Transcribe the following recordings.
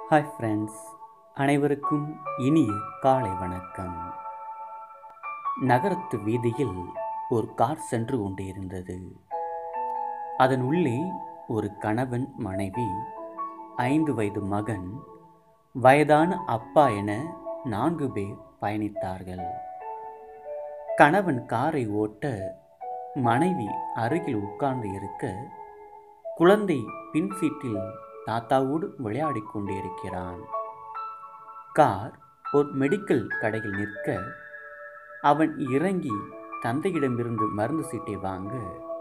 hi friends அனைவருக்கும் இனிய காலை வணக்கம் நகரத்து வீதியில் ஒரு கார் சென்று கொண்டிருந்தது அதன் உள்ளே ஒரு கணவன் மனைவி ஐந்து வயது மகன் வயதான அப்பா என நான்கு பேர் பயணித்தார்கள் கணவன் காரை ஓட்ட மனைவி அருகில் உட்கார்ந்து இருக்க குழந்தை பின் சீட்டில் தாத்தாவோடு விளையாடிக் கொண்டிருக்கிறான் கார் ஒரு மெடிக்கல் கடையில் நிற்க அவன் இறங்கி தந்தையிடமிருந்து மருந்து சீட்டை வாங்க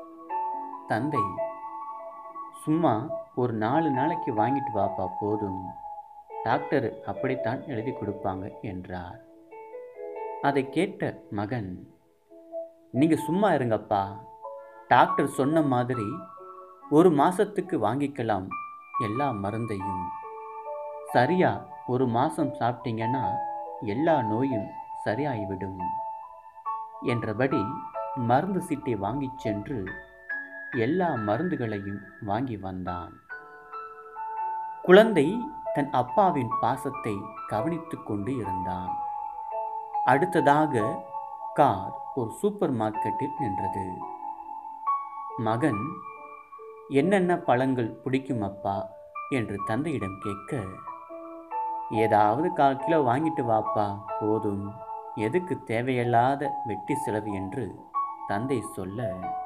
தந்தை சும்மா ஒரு நாலு நாளைக்கு வாங்கிட்டு வாப்பா போதும் டாக்டர் அப்படித்தான் எழுதி கொடுப்பாங்க என்றார் அதை கேட்ட மகன் நீங்கள் சும்மா இருங்கப்பா டாக்டர் சொன்ன மாதிரி ஒரு மாசத்துக்கு வாங்கிக்கலாம் எல்லா மருந்தையும் சரியா ஒரு மாசம் சாப்பிட்டீங்கன்னா எல்லா நோயும் சரியாகிவிடும் என்றபடி மருந்து சீட்டை வாங்கிச் சென்று எல்லா மருந்துகளையும் வாங்கி வந்தான் குழந்தை தன் அப்பாவின் பாசத்தை கவனித்துக் கொண்டு இருந்தான் அடுத்ததாக கார் ஒரு சூப்பர் மார்க்கெட்டில் நின்றது மகன் என்னென்ன பழங்கள் பிடிக்கும் அப்பா என்று தந்தையிடம் கேட்க ஏதாவது கால் கிலோ வாங்கிட்டு வாப்பா போதும் எதுக்கு தேவையில்லாத வெட்டி செலவு என்று தந்தை சொல்ல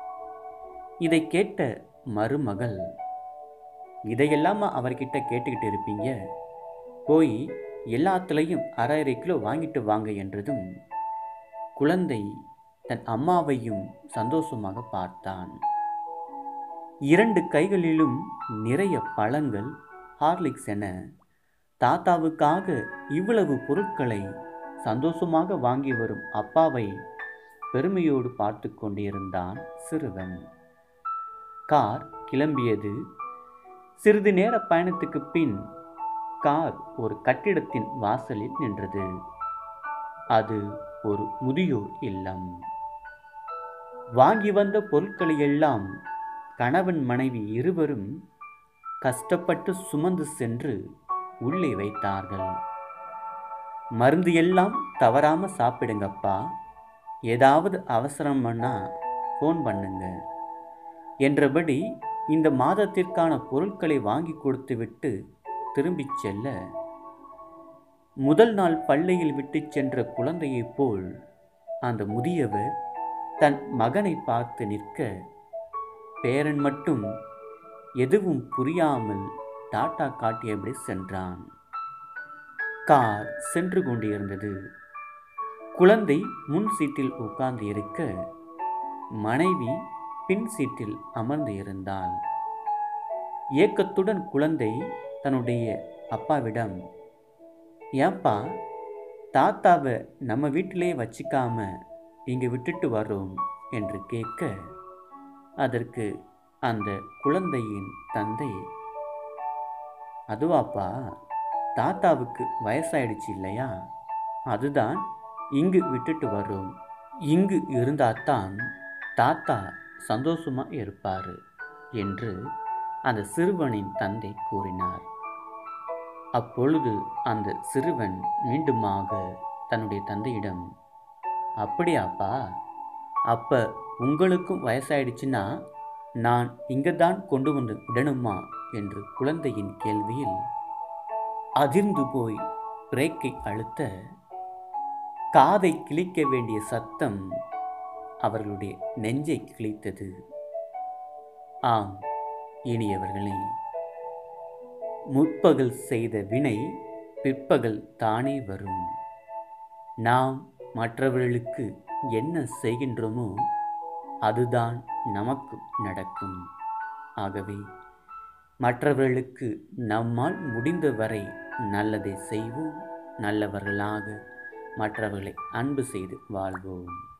இதை கேட்ட மருமகள் இதையெல்லாமா அவர்கிட்ட கேட்டுக்கிட்டு இருப்பீங்க போய் எல்லாத்துலேயும் அரை அரை கிலோ வாங்கிட்டு வாங்க என்றதும் குழந்தை தன் அம்மாவையும் சந்தோஷமாக பார்த்தான் இரண்டு கைகளிலும் நிறைய பழங்கள் ஹார்லிக்ஸ் என தாத்தாவுக்காக இவ்வளவு பொருட்களை சந்தோஷமாக வாங்கி வரும் அப்பாவை பெருமையோடு பார்த்து கொண்டிருந்தான் சிறுவன் கார் கிளம்பியது சிறிது நேர பயணத்துக்கு பின் கார் ஒரு கட்டிடத்தின் வாசலில் நின்றது அது ஒரு முதியோர் இல்லம் வாங்கி வந்த பொருட்களை எல்லாம் கணவன் மனைவி இருவரும் கஷ்டப்பட்டு சுமந்து சென்று உள்ளே வைத்தார்கள் மருந்து எல்லாம் தவறாம சாப்பிடுங்கப்பா ஏதாவது அவசரம் பண்ணா ஃபோன் பண்ணுங்க என்றபடி இந்த மாதத்திற்கான பொருட்களை வாங்கி கொடுத்துவிட்டு திரும்பிச் செல்ல முதல் நாள் பள்ளியில் விட்டுச் சென்ற குழந்தையைப் போல் அந்த முதியவர் தன் மகனை பார்த்து நிற்க பேரன் மட்டும் எதுவும் புரியாமல் டாட்டா காட்டியபடி சென்றான் கார் சென்று கொண்டிருந்தது குழந்தை முன் சீட்டில் உட்கார்ந்து இருக்க மனைவி பின் சீட்டில் அமர்ந்து இருந்தாள் ஏக்கத்துடன் குழந்தை தன்னுடைய அப்பாவிடம் ஏன்பா தாத்தாவை நம்ம வீட்டிலே வச்சிக்காம இங்கே விட்டுட்டு வர்றோம் என்று கேட்க அதற்கு அந்த குழந்தையின் தந்தை அதுவாப்பா தாத்தாவுக்கு வயசாயிடுச்சு இல்லையா அதுதான் இங்கு விட்டுட்டு வர்றோம் இங்கு இருந்தால்தான் தாத்தா சந்தோஷமா இருப்பார் என்று அந்த சிறுவனின் தந்தை கூறினார் அப்பொழுது அந்த சிறுவன் மீண்டுமாக தன்னுடைய தந்தையிடம் அப்படியாப்பா அப்ப உங்களுக்கும் வயசாயிடுச்சுன்னா நான் இங்கே தான் கொண்டு வந்து விடணுமா என்று குழந்தையின் கேள்வியில் அதிர்ந்து போய் பிரேக்கை அழுத்த காதை கிழிக்க வேண்டிய சத்தம் அவர்களுடைய நெஞ்சை கிழித்தது ஆம் இனியவர்களே முற்பகல் செய்த வினை பிற்பகல் தானே வரும் நாம் மற்றவர்களுக்கு என்ன செய்கின்றோமோ அதுதான் நமக்கு நடக்கும் ஆகவே மற்றவர்களுக்கு நம்மால் முடிந்தவரை நல்லதை செய்வோம் நல்லவர்களாக மற்றவர்களை அன்பு செய்து வாழ்வோம்